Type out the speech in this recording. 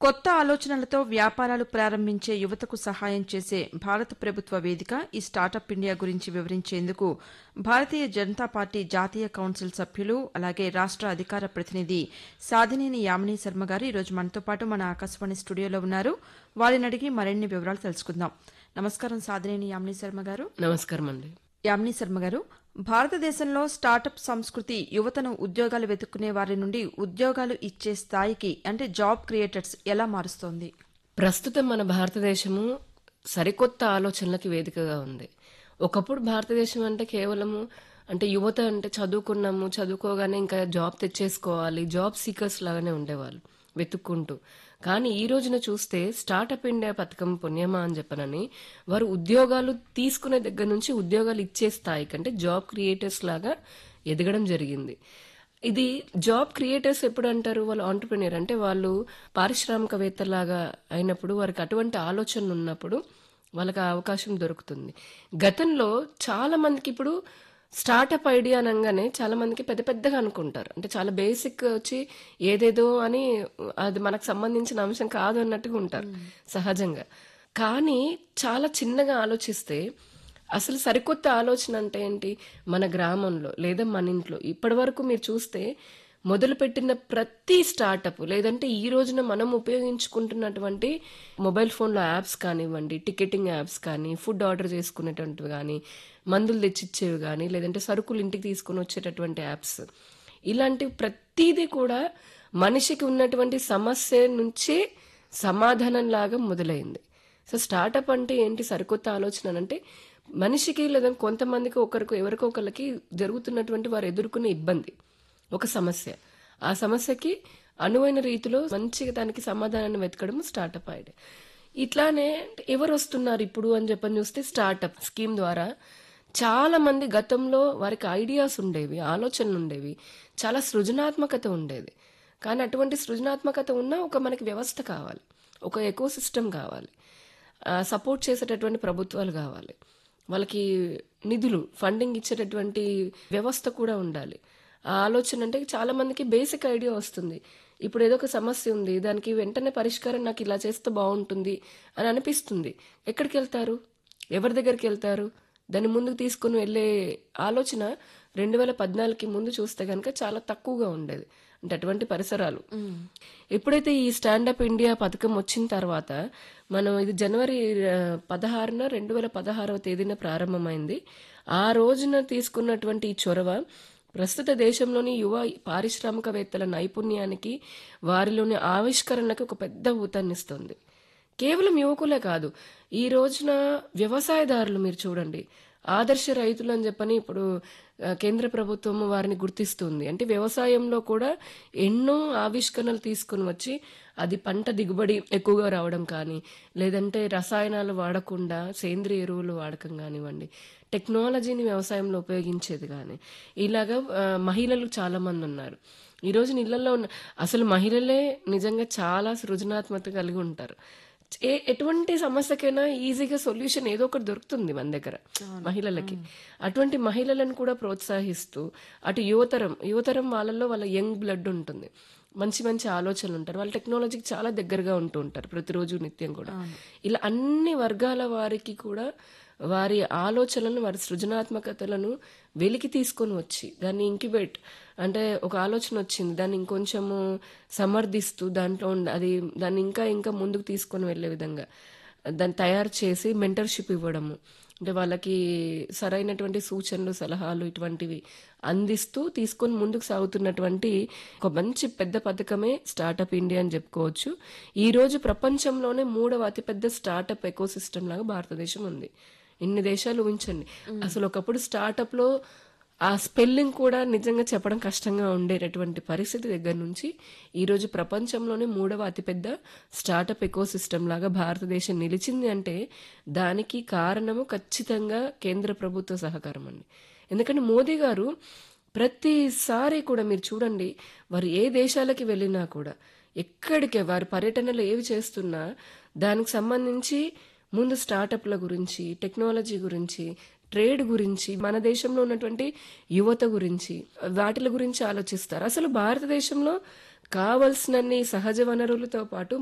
కొత్త ఆలోచనలతో వ్యాపారాలు ప్రారంభించే యువతకు సహాయం చేసే భారత ప్రభుత్వ వేదిక ఈ స్టార్టప్ ఇండియా గురించి వివరించేందుకు భారతీయ జనతా పార్టీ జాతీయ కౌన్సిల్ సభ్యులు అలాగే రాష్ట అధికార ప్రతినిధి సాధినేని యామిని శర్మ గారు ఈరోజు మనతో పాటు మన ఆకాశవాణి స్టూడియోలో ఉన్నారు వారిని అడిగి మరిన్ని వివరాలు తెలుసుకుందాం నమస్కారం సాధినేని యామిని శర్మ గారు నమస్కారం అండి యామిని శర్మ గారు భారతదేశంలో స్టార్టప్ సంస్కృతి యువతను ఉద్యోగాలు వెతుక్కునే వారి నుండి ఉద్యోగాలు ఇచ్చే స్థాయికి అంటే జాబ్ క్రియేటర్స్ ఎలా మారుస్తోంది ప్రస్తుతం మన భారతదేశము సరికొత్త ఆలోచనలకి వేదికగా ఉంది ఒకప్పుడు భారతదేశం అంటే కేవలము అంటే యువత అంటే చదువుకున్నాము చదువుకోగానే ఇంకా జాబ్ తెచ్చేసుకోవాలి జాబ్ సీకర్స్ లాగానే ఉండేవాళ్ళు వెతుక్కుంటూ కానీ ఈ రోజున చూస్తే స్టార్టప్ ఇండియా పథకం పుణ్యమా అని చెప్పనని వారు ఉద్యోగాలు తీసుకునే దగ్గర నుంచి ఉద్యోగాలు ఇచ్చే స్థాయికి అంటే జాబ్ క్రియేటర్స్ లాగా ఎదగడం జరిగింది ఇది జాబ్ క్రియేటర్స్ ఎప్పుడు అంటారు వాళ్ళు ఆంటర్ప్రినియర్ అంటే వాళ్ళు పారిశ్రామికవేత్తలాగా అయినప్పుడు వారికి అటువంటి ఆలోచనలు ఉన్నప్పుడు వాళ్ళకి ఆ అవకాశం దొరుకుతుంది గతంలో చాలా మందికి ఇప్పుడు స్టార్టప్ ఐడియా అనగానే చాలా మందికి పెద్ద పెద్దగా అనుకుంటారు అంటే చాలా బేసిక్ వచ్చి ఏదేదో అని అది మనకు సంబంధించిన అంశం కాదు అన్నట్టుగా ఉంటారు సహజంగా కానీ చాలా చిన్నగా ఆలోచిస్తే అసలు సరికొత్త ఆలోచన అంటే ఏంటి మన గ్రామంలో లేదా మన ఇంట్లో ఇప్పటి వరకు మీరు చూస్తే మొదలుపెట్టిన ప్రతి స్టార్టప్ లేదంటే ఈ రోజున మనం ఉపయోగించుకుంటున్నటువంటి మొబైల్ ఫోన్లో యాప్స్ కానివ్వండి టికెటింగ్ యాప్స్ కానీ ఫుడ్ ఆర్డర్ చేసుకునేటువంటివి కానీ మందులు తెచ్చిచ్చేవి కానీ లేదంటే సరుకులు ఇంటికి తీసుకుని వచ్చేటటువంటి యాప్స్ ఇలాంటి ప్రతిదీ కూడా మనిషికి ఉన్నటువంటి సమస్య నుంచే సమాధానం లాగా మొదలైంది సో స్టార్టప్ అంటే ఏంటి సరికొత్త ఆలోచన అంటే మనిషికి లేదా కొంతమందికి ఒకరికి ఎవరికో ఒకరికి జరుగుతున్నటువంటి వారు ఎదుర్కొనే ఇబ్బంది ఒక సమస్య ఆ సమస్యకి అనువైన రీతిలో మంచిగా దానికి సమాధానాన్ని వెతకడం స్టార్టప్ ఐడియా ఇట్లానే ఎవరు వస్తున్నారు ఇప్పుడు అని చెప్పని చూస్తే స్టార్టప్ స్కీమ్ ద్వారా చాలా మంది గతంలో వారికి ఐడియాస్ ఉండేవి ఆలోచనలు ఉండేవి చాలా సృజనాత్మకత ఉండేది కానీ అటువంటి సృజనాత్మకత ఉన్న ఒక మనకి వ్యవస్థ కావాలి ఒక ఎకో సిస్టమ్ కావాలి సపోర్ట్ చేసేటటువంటి ప్రభుత్వాలు కావాలి వాళ్ళకి నిధులు ఫండింగ్ ఇచ్చేటటువంటి వ్యవస్థ కూడా ఉండాలి ఆ ఆలోచన అంటే చాలా మందికి బేసిక్ ఐడియా వస్తుంది ఇప్పుడు ఏదో ఒక సమస్య ఉంది దానికి వెంటనే పరిష్కారం నాకు ఇలా చేస్తే బాగుంటుంది అని అనిపిస్తుంది ఎక్కడికి వెళ్తారు ఎవరి దగ్గరికి వెళ్తారు దాన్ని ముందుకు తీసుకుని వెళ్ళే ఆలోచన రెండు వేల పద్నాలుగుకి ముందు చూస్తే కనుక చాలా తక్కువగా ఉండేది అంటే అటువంటి పరిసరాలు ఎప్పుడైతే ఈ స్టాండప్ ఇండియా పథకం వచ్చిన తర్వాత మనం ఇది జనవరి ఆ, పదహారున రెండు వేల పదహారవ తేదీన ప్రారంభమైంది ఆ రోజున తీసుకున్నటువంటి ఈ చొరవ ప్రస్తుత దేశంలోని యువ పారిశ్రామికవేత్తల నైపుణ్యానికి వారిలోని ఆవిష్కరణకు ఒక పెద్ద ఊతాన్నిస్తుంది కేవలం యువకులే కాదు ఈ రోజున వ్యవసాయదారులు మీరు చూడండి ఆదర్శ రైతులు అని చెప్పని ఇప్పుడు ఆ, కేంద్ర ప్రభుత్వం వారిని గుర్తిస్తుంది అంటే వ్యవసాయంలో కూడా ఎన్నో ఆవిష్కరణలు తీసుకుని వచ్చి అది పంట దిగుబడి ఎక్కువగా రావడం కానీ లేదంటే రసాయనాలు వాడకుండా సేంద్రియ ఎరువులు వాడకం కానివ్వండి టెక్నాలజీని వ్యవసాయంలో ఉపయోగించేది కానీ ఇలాగా ఆ, మహిళలు చాలా మంది ఉన్నారు ఈ రోజు ఇళ్లలో ఉన్న అసలు మహిళలే నిజంగా చాలా సృజనాత్మకత కలిగి ఉంటారు ఏ ఎటువంటి సమస్యకైనా ఈజీగా సొల్యూషన్ ఏదో ఒకటి దొరుకుతుంది మన దగ్గర మహిళలకి అటువంటి మహిళలను కూడా ప్రోత్సహిస్తూ అటు యువతరం యువతరం వాళ్ళల్లో వాళ్ళ యంగ్ బ్లడ్ ఉంటుంది మంచి మంచి ఆలోచనలు ఉంటారు వాళ్ళ టెక్నాలజీకి చాలా దగ్గరగా ఉంటూ ఉంటారు ప్రతిరోజు నిత్యం కూడా ఇలా అన్ని వర్గాల వారికి కూడా వారి ఆలోచనలను వారి సృజనాత్మకతలను వెలికి తీసుకొని వచ్చి దాన్ని ఇంక్యుబేట్ అంటే ఒక ఆలోచన వచ్చింది దాన్ని ఇంకొంచెము సమర్థిస్తూ దాంట్లో ఉన్న- అది దాన్ని ఇంకా ఇంకా ముందుకు తీసుకొని వెళ్ళే విధంగా దాన్ని తయారు చేసి మెంటర్షిప్ ఇవ్వడము అంటే వాళ్ళకి సరైనటువంటి సూచనలు సలహాలు ఇటువంటివి అందిస్తూ తీసుకొని ముందుకు సాగుతున్నటువంటి ఒక మంచి పెద్ద పథకమే స్టార్టప్ ఇండియా అని చెప్పుకోవచ్చు ఈ రోజు ప్రపంచంలోనే మూడవ అతిపెద్ద స్టార్టప్ ఎకో సిస్టమ్ లాగా భారతదేశం ఉంది ఇన్ని దేశాలు ఊహించండి అసలు ఒకప్పుడు స్టార్టప్ లో ఆ స్పెల్లింగ్ కూడా నిజంగా చెప్పడం కష్టంగా ఉండేటటువంటి పరిస్థితి దగ్గర నుంచి ఈరోజు ప్రపంచంలోనే మూడవ అతిపెద్ద స్టార్టప్ ఎకో సిస్టమ్ లాగా భారతదేశం నిలిచింది అంటే దానికి కారణము ఖచ్చితంగా కేంద్ర ప్రభుత్వ సహకారం అండి ఎందుకంటే మోదీ గారు ప్రతిసారి కూడా మీరు చూడండి వారు ఏ దేశాలకి వెళ్ళినా కూడా ఎక్కడికి వారి పర్యటనలు ఏవి చేస్తున్నా దానికి సంబంధించి ముందు స్టార్టప్ల గురించి టెక్నాలజీ గురించి ట్రేడ్ గురించి మన దేశంలో ఉన్నటువంటి యువత గురించి వాటిల గురించి ఆలోచిస్తారు అసలు భారతదేశంలో కావలసినన్ని సహజ వనరులతో పాటు